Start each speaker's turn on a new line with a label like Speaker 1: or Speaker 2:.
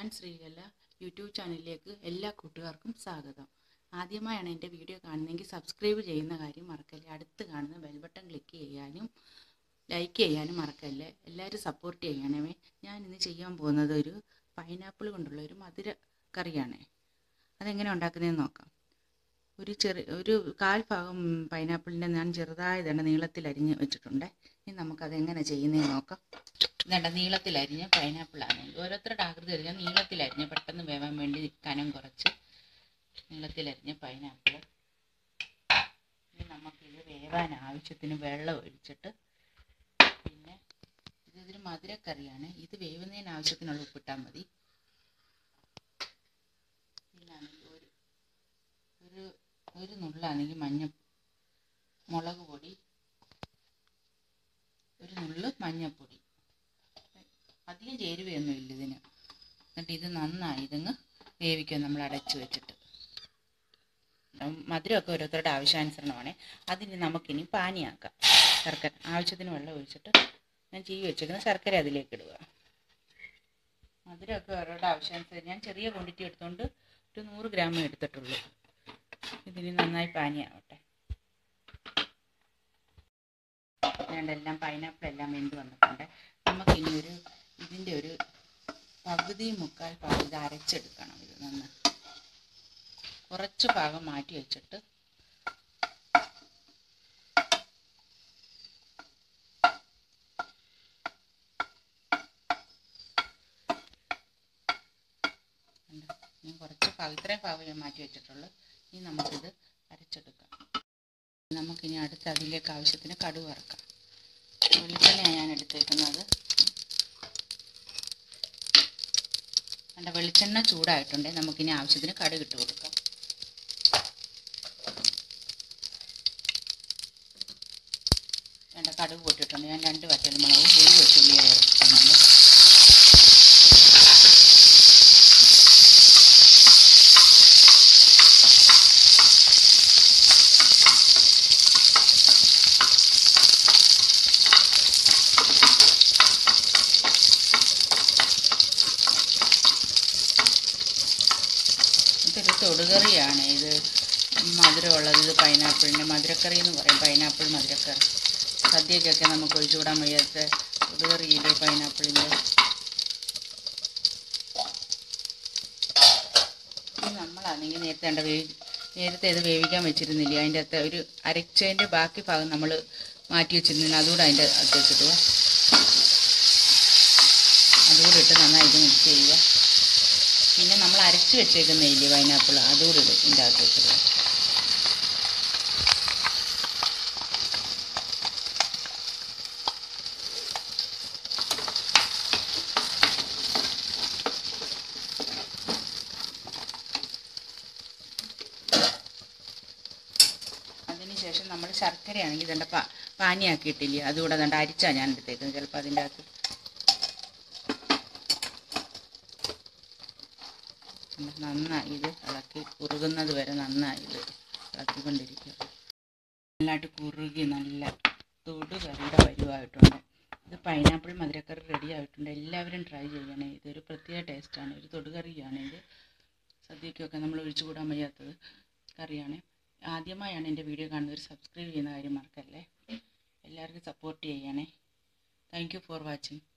Speaker 1: Sreekala YouTube ചാനലിലേക്ക് എല്ലാ കൂട്ടുകാർക്കും സ്വാഗതം ആദ്യമായാണ് എൻ്റെ വീഡിയോ കാണുന്നതെങ്കിൽ സബ്സ്ക്രൈബ് ചെയ്യുന്ന കാര്യം മറക്കല്ലേ അടുത്ത് കാണുന്ന ബെൽ ബട്ടൺ ക്ലിക്ക് ചെയ്യാനും ലൈക്ക് ചെയ്യാനും മറക്കല്ലേ എല്ലാവരും സപ്പോർട്ട് ചെയ്യണമേ ഞാൻ ഇന്ന് ചെയ്യാൻ പോകുന്നത് ഒരു പൈനാപ്പിൾ കൊണ്ടുള്ള ഒരു മധുര കറിയാണ് അതെങ്ങനെ ഉണ്ടാക്കുന്നതെന്ന് നോക്കാം ഒരു ചെറിയ ഒരു കാൽ ഭാഗം പൈനാപ്പിളിൻ്റെ ഞാൻ ചെറുതായി തന്നെ നീളത്തിൽ അരിഞ്ഞ് വെച്ചിട്ടുണ്ട് ഇനി നമുക്കത് എങ്ങനെ ചെയ്യുന്നതെന്ന് നോക്കാം ഇതേണ്ട നീളത്തിലരിഞ്ഞ പൈനാപ്പിളാണ് ഓരോരുത്തരുടെ ആകൃതി അരിഞ്ഞാൽ നീളത്തിലരിഞ്ഞ് പെട്ടെന്ന് വേവാൻ വേണ്ടി കനം കുറച്ച് നീളത്തിലരിഞ്ഞ പൈനാപ്പിൾ ഇനി നമുക്കിത് വേവാൻ ആവശ്യത്തിന് വെള്ളം ഒഴിച്ചിട്ട് പിന്നെ ഇത് ഇതൊരു മധുരക്കറിയാണ് ഇത് വേവുന്നതിന് ആവശ്യത്തിനുള്ള ഉപ്പിട്ടാൽ മതി പിന്നാണെങ്കിൽ ഒരു ഒരു ഒരു നുള്ളാണെങ്കിൽ മഞ്ഞ മുളക് പൊടി ഒരു നുള്ള് മഞ്ഞൾപ്പൊടി അധികം ചേരുവയൊന്നും ഇല്ല ഇതിന് എന്നിട്ട് ഇത് നന്നായി ഇതങ്ങ് വേവിക്കുക നമ്മൾ അടച്ചു വെച്ചിട്ട് മധുരമൊക്കെ ഓരോരുത്തരുടെ ആവശ്യാനുസരണമാണ് അതിന് നമുക്കിനി പാനിയാക്കാം ശർക്കര ആവശ്യത്തിന് വെള്ളം ഒഴിച്ചിട്ട് ഞാൻ ചീവി വെച്ചേക്കുന്ന ശർക്കര അതിലേക്ക് ഇടുക മധുരമൊക്കെ ഓരോരുടെ ആവശ്യാനുസരണം ഞാൻ ചെറിയ ക്വാണ്ടിറ്റി എടുത്തുകൊണ്ട് ഒരു നൂറ് ഗ്രാമേ എടുത്തിട്ടുള്ളൂ ഇതിന് നന്നായി പാനിയാവട്ടെ ഞാനെല്ലാം പൈനാപ്പിൾ എല്ലാം വെന്ത് വന്നിട്ടുണ്ട് നമുക്കിനി ഒരു ഇതിൻ്റെ ഒരു പകുതി മുക്കാൽ ഭാഗം ഇത് അരച്ചെടുക്കണം ഇത് നന്ന് കുറച്ച് ഭാഗം മാറ്റി വെച്ചിട്ട് ഞാൻ കുറച്ച് ഭാഗം ഇത്രയും ഭാഗം ഞാൻ മാറ്റി വെച്ചിട്ടുള്ളൂ ഇനി നമുക്കിത് അരച്ചെടുക്കാം നമുക്കിനി അടുത്ത് അതിലേക്ക് ആവശ്യത്തിന് കടുക് വറക്കാം വെളിച്ചെണ്ണയാണ് ഞാൻ എടുത്തേക്കുന്നത് എൻ്റെ വെളിച്ചെണ്ണ ചൂടായിട്ടുണ്ട് നമുക്കിനി ആവശ്യത്തിന് കടുക് ഇട്ട് കൊടുക്കാം എൻ്റെ കടുക് പൊട്ടിയിട്ടുണ്ട് ഞാൻ രണ്ട് വറ്റൽമുളകും ഒരു വെച്ചുള്ളി ചേർക്കുന്നുണ്ട് ഇതൊരു തൊടുകറിയാണ് ഇത് മധുരമുള്ളത് ഇത് പൈനാപ്പിളിൻ്റെ മധുരക്കറി എന്ന് പറയും പൈനാപ്പിൾ മധുരക്കറി സദ്യക്കൊക്കെ നമുക്ക് ഒഴിച്ചുകൂടാൻ വയ്യാത്ത തൊടുകറിയില്ലേ പൈനാപ്പിളിൻ്റെ ഇത് നമ്മളാണെങ്കിൽ നേരത്തെ കണ്ട വേവി നേരത്തെ ഇത് വേവിക്കാൻ വെച്ചിരുന്നില്ല അതിൻ്റെ അകത്ത് ഒരു അരച്ചതിൻ്റെ ബാക്കി ഭാഗം നമ്മൾ മാറ്റി വെച്ചിരുന്നില്ല അതുകൂടെ അതിൻ്റെ അകത്തേക്ക് ഇടുക അതുകൂടെ ഇട്ട് നന്നായി ഇത് മിക്സ് ചെയ്യുക പിന്നെ നമ്മൾ അരച്ച് വെച്ചേക്കുന്ന ഇല്ലേ പൈനാപ്പിൾ അതുകൂടി ഇടും ഇതിൻ്റെ അകത്ത് വെച്ചിട്ട് അതിനുശേഷം നമ്മൾ ശർക്കരയാണെങ്കിൽ ഇതെൻ്റെ പാ പാനിയാക്കിയിട്ടില്ലേ അതുകൂടെ അതുകൊണ്ട് അരിച്ചാണ് ഞാൻ എടുത്തേക്കുന്നത് ചിലപ്പോൾ അതിൻ്റെ അകത്ത് നന്നായി ഇത് ഇളക്കി കുറുകുന്നത് വരെ നന്നായി ഇത് ഇളക്കിക്കൊണ്ടിരിക്കുക നല്ലതായിട്ട് കുറുകി നല്ല തൊടു കറിയുടെ പരുവായിട്ടുണ്ട് ഇത് പൈനാപ്പിൾ മധുരക്കറി റെഡി ആയിട്ടുണ്ട് എല്ലാവരും ട്രൈ ചെയ്യണേ ഇതൊരു പ്രത്യേക ടേസ്റ്റാണ് ഒരു തൊടുകറിയാണ് ഇത് സദ്യക്കൊക്കെ നമ്മൾ ഒഴിച്ചു കൂടാൻ വയ്യാത്തത് കറിയാണ് ആദ്യമായാണ് എൻ്റെ വീഡിയോ കാണുന്നവർ സബ്സ്ക്രൈബ് ചെയ്യുന്ന കാര്യം മറക്കല്ലേ എല്ലാവർക്കും സപ്പോർട്ട് ചെയ്യണേ താങ്ക് യു ഫോർ വാച്ചിങ്